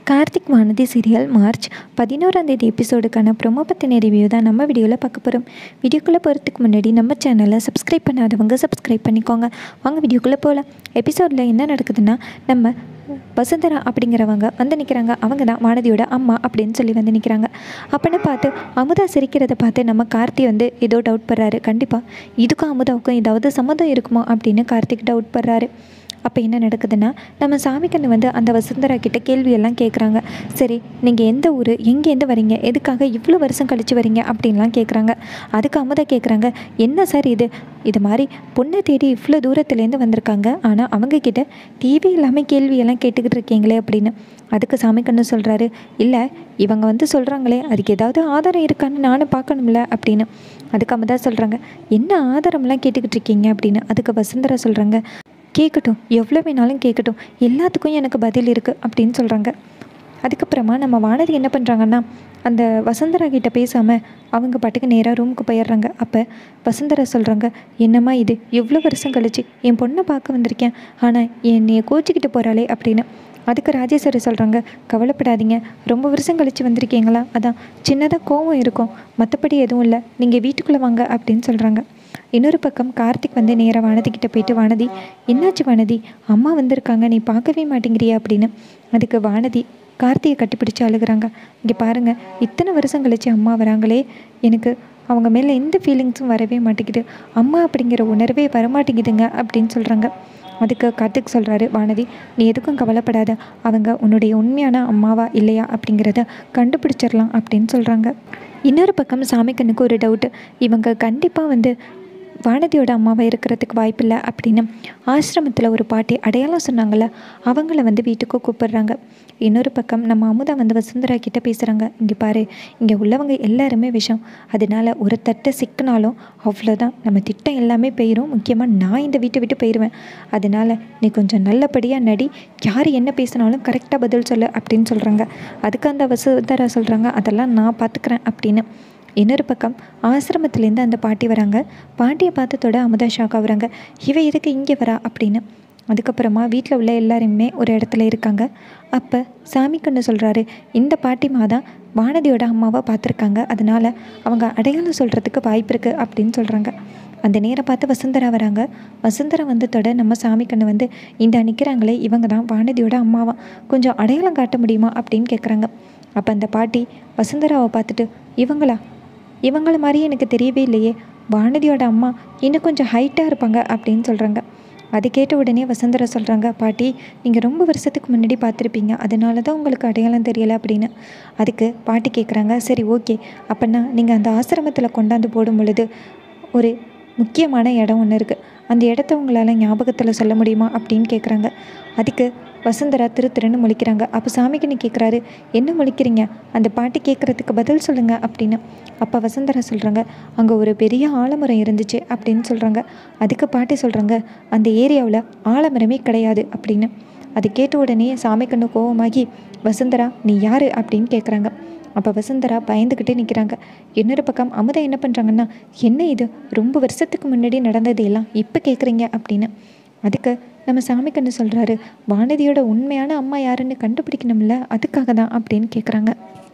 Karthik Vanathi serial March பதினோராம் தேதி எபிசோடுக்கான promo பற்றின ரிவ்யூ தான் நம்ம வீடியோவில் பார்க்க போகிறோம் வீடியோக்குள்ளே போகிறதுக்கு முன்னாடி நம்ம சேனலை சப்ஸ்கிரைப் பண்ணாதவங்க சப்ஸ்கிரைப் பண்ணிக்கோங்க வாங்க வீடியோக்குள்ளே போகலாம் எபிசோடில் என்ன நடக்குதுன்னா நம்ம வசுந்தரா அப்படிங்கிறவங்க வந்து நிற்கிறாங்க அவங்க தான் வானதியோட அம்மா அப்படின்னு சொல்லி வந்து நிற்கிறாங்க அப்படின்னு பார்த்து அமுதா சிரிக்கிறத பார்த்து நம்ம கார்த்தி வந்து ஏதோ டவுட் படுறாரு கண்டிப்பாக இதுக்கும் அமுதாவுக்கும் ஏதாவது சம்மந்தம் இருக்குமோ அப்படின்னு கார்த்திக் டவுட் படுறாரு அப்போ என்ன நடக்குதுன்னா நம்ம சாமிக்கண்ணு வந்து அந்த வசுந்தரா கிட்ட கேள்வியெல்லாம் கேட்குறாங்க சரி நீங்கள் எந்த ஊர் எங்கேருந்து வரீங்க எதுக்காக இவ்வளோ வருஷம் கழிச்சு வரீங்க அப்படின்லாம் கேட்குறாங்க அதுக்கு அமுதா கேட்குறாங்க என்ன சார் இது இது மாதிரி பொண்ணை தேடி இவ்வளோ தூரத்துலேருந்து வந்திருக்காங்க ஆனால் அவங்கக்கிட்ட டிவி இல்லாமல் கேள்வியெல்லாம் கேட்டுக்கிட்டு இருக்கீங்களே அப்படின்னு அதுக்கு சாமிக்கண்ணு சொல்கிறாரு இல்லை இவங்க வந்து சொல்கிறாங்களே அதுக்கு ஏதாவது ஆதாரம் இருக்கான்னு நானும் பார்க்கணும்ல அப்படின்னு அதுக்கு அமுதா சொல்கிறாங்க என்ன ஆதாரம்லாம் கேட்டுக்கிட்டு இருக்கீங்க அப்படின்னு அதுக்கு வசுந்தரா சொல்கிறாங்க கேட்கட்டும் எவ்வளோ வேணாலும் கேட்கட்டும் எல்லாத்துக்கும் எனக்கு பதில் இருக்குது அப்படின்னு சொல்கிறாங்க அதுக்கப்புறமா நம்ம வானதி என்ன பண்ணுறாங்கன்னா அந்த வசுந்தரா கிட்ட பேசாமல் அவங்க பாட்டுக்கு நேராக ரூமுக்கு போயிடுறாங்க அப்போ வசுந்தரா சொல்கிறாங்க என்னம்மா இது எவ்வளோ வருஷம் கழிச்சு என் பொண்ணை பார்க்க வந்திருக்கேன் ஆனால் என்னைய கோச்சிக்கிட்டு போகிறாளே அப்படின்னு அதுக்கு ராஜேஸ்வரி சொல்கிறாங்க கவலைப்படாதீங்க ரொம்ப வருஷம் கழிச்சு வந்திருக்கீங்களா அதான் சின்னதாக கோவம் இருக்கும் மற்றபடி எதுவும் இல்லை நீங்கள் வீட்டுக்குள்ளே வாங்க அப்படின்னு சொல்கிறாங்க இன்னொரு பக்கம் கார்த்திக் வந்து நேராக வானதி கிட்ட போயிட்டு வானதி என்னாச்சு வானதி அம்மா வந்திருக்காங்க நீ பார்க்கவே மாட்டேங்கிறியா அப்படின்னு அதுக்கு வானதி கார்த்திகை கட்டிப்பிடிச்சு அழுகுறாங்க இங்கே பாருங்கள் இத்தனை வருஷம் கழிச்சு அம்மா வராங்களே எனக்கு அவங்க மேலே எந்த ஃபீலிங்ஸும் வரவே மாட்டேங்குது அம்மா அப்படிங்கிற உணர்வே வரமாட்டேங்குதுங்க அப்படின்னு சொல்கிறாங்க அதுக்கு கார்த்திக் சொல்கிறாரு வானதி நீ எதுக்கும் கவலைப்படாத அவங்க உன்னுடைய உண்மையான அம்மாவா இல்லையா அப்படிங்கிறத கண்டுபிடிச்சிடலாம் அப்படின்னு சொல்கிறாங்க இன்னொரு பக்கம் சாமிக்கண்ணுக்கு ஒரு டவுட்டு இவங்க கண்டிப்பாக வந்து வானதியோட அம்மாவை இருக்கிறதுக்கு வாய்ப்பில்லை அப்படின்னு ஆசிரமத்தில் ஒரு பாட்டி அடையாளம் சொன்னாங்கள்ல அவங்கள வந்து வீட்டுக்கு கூப்பிடுறாங்க இன்னொரு பக்கம் நம்ம அமுதா வந்து வசுந்தரா கிட்ட பேசுகிறாங்க இங்கே பாரு இங்கே உள்ளவங்க எல்லாருமே விஷம் அதனால ஒரு தட்டை சிக்கினாலும் அவ்வளோதான் நம்ம திட்டம் எல்லாமே போயிடும் முக்கியமாக நான் இந்த வீட்டை விட்டு போயிடுவேன் அதனால நீ கொஞ்சம் நல்லபடியாக நடி யார் என்ன பேசினாலும் கரெக்டாக பதில் சொல்லு அப்படின்னு சொல்கிறாங்க அதுக்கு அந்த வசுந்தரா சொல்கிறாங்க அதெல்லாம் நான் பார்த்துக்கிறேன் அப்படின்னு இன்னொரு பக்கம் ஆசிரமத்துலேருந்து அந்த பாட்டி வராங்க பாட்டியை பார்த்ததோட அமுதா ஷாக் ஆகுறாங்க இவ எதுக்கு இங்கே வரா அப்படின்னு அதுக்கப்புறமா வீட்டில் உள்ள எல்லாருமே ஒரு இடத்துல இருக்காங்க அப்போ சாமி கண்ணு சொல்கிறாரு இந்த பாட்டிமா தான் வானதியோட அம்மாவை பார்த்துருக்காங்க அதனால் அவங்க அடையாளம் சொல்கிறதுக்கு வாய்ப்பு இருக்குது அப்படின்னு சொல்கிறாங்க அந்த நேரம் பார்த்து வசுந்தரா வராங்க வசுந்தரா வந்ததோட நம்ம சாமி கண்ணு வந்து இந்த நிற்கிறாங்களே இவங்க தான் வானதியோட அம்மாவா கொஞ்சம் அடையாளம் காட்ட முடியுமா அப்படின்னு கேட்குறாங்க அப்போ அந்த பாட்டி வசுந்தராவை பார்த்துட்டு இவங்களா இவங்கள மாதிரி எனக்கு தெரியவே இல்லையே வானதியோட அம்மா இன்னும் கொஞ்சம் ஹைட்டாக இருப்பாங்க அப்படின்னு சொல்கிறாங்க அது கேட்ட உடனே வசுந்தரா சொல்கிறாங்க பாட்டி நீங்கள் ரொம்ப வருஷத்துக்கு முன்னாடி பார்த்துருப்பீங்க அதனால தான் உங்களுக்கு அடையாளம் தெரியலை அப்படின்னு அதுக்கு பாட்டி கேட்குறாங்க சரி ஓகே அப்போனா நீங்கள் அந்த ஆசிரமத்தில் கொண்டாந்து போடும் பொழுது ஒரு முக்கியமான இடம் ஒன்று இருக்குது அந்த இடத்த உங்களால் ஞாபகத்தில் சொல்ல முடியுமா அப்படின்னு கேட்குறாங்க அதுக்கு வசுந்தரா திரு திருன்னு முழிக்கிறாங்க அப்போ சாமிக்குன்னு கேட்குறாரு என்ன முழிக்கிறீங்க அந்த பாட்டி கேட்குறதுக்கு பதில் சொல்லுங்கள் அப்படின்னு அப்போ வசுந்தரா சொல்கிறாங்க அங்கே ஒரு பெரிய ஆலமரம் இருந்துச்சு அப்படின்னு சொல்கிறாங்க அதுக்கு பாட்டி சொல்கிறாங்க அந்த ஏரியாவில் ஆலமரமே கிடையாது அப்படின்னு அது கேட்ட உடனே சாமிக்கண்ணு கோவமாகி வசுந்தரா நீ யார் அப்படின்னு கேட்குறாங்க அப்போ வசுந்தரா பயந்துக்கிட்டே நிற்கிறாங்க இன்னொரு பக்கம் அமுதா என்ன பண்ணுறாங்கன்னா என்ன இது ரொம்ப வருஷத்துக்கு முன்னாடி நடந்தது எல்லாம் இப்போ கேட்குறீங்க அப்படின்னு அதுக்கு நம்ம சாமிக்கண்ணு சொல்கிறாரு வானதியோட உண்மையான அம்மா யாருன்னு கண்டுபிடிக்கணும்ல அதுக்காக தான் அப்படின்னு கேட்குறாங்க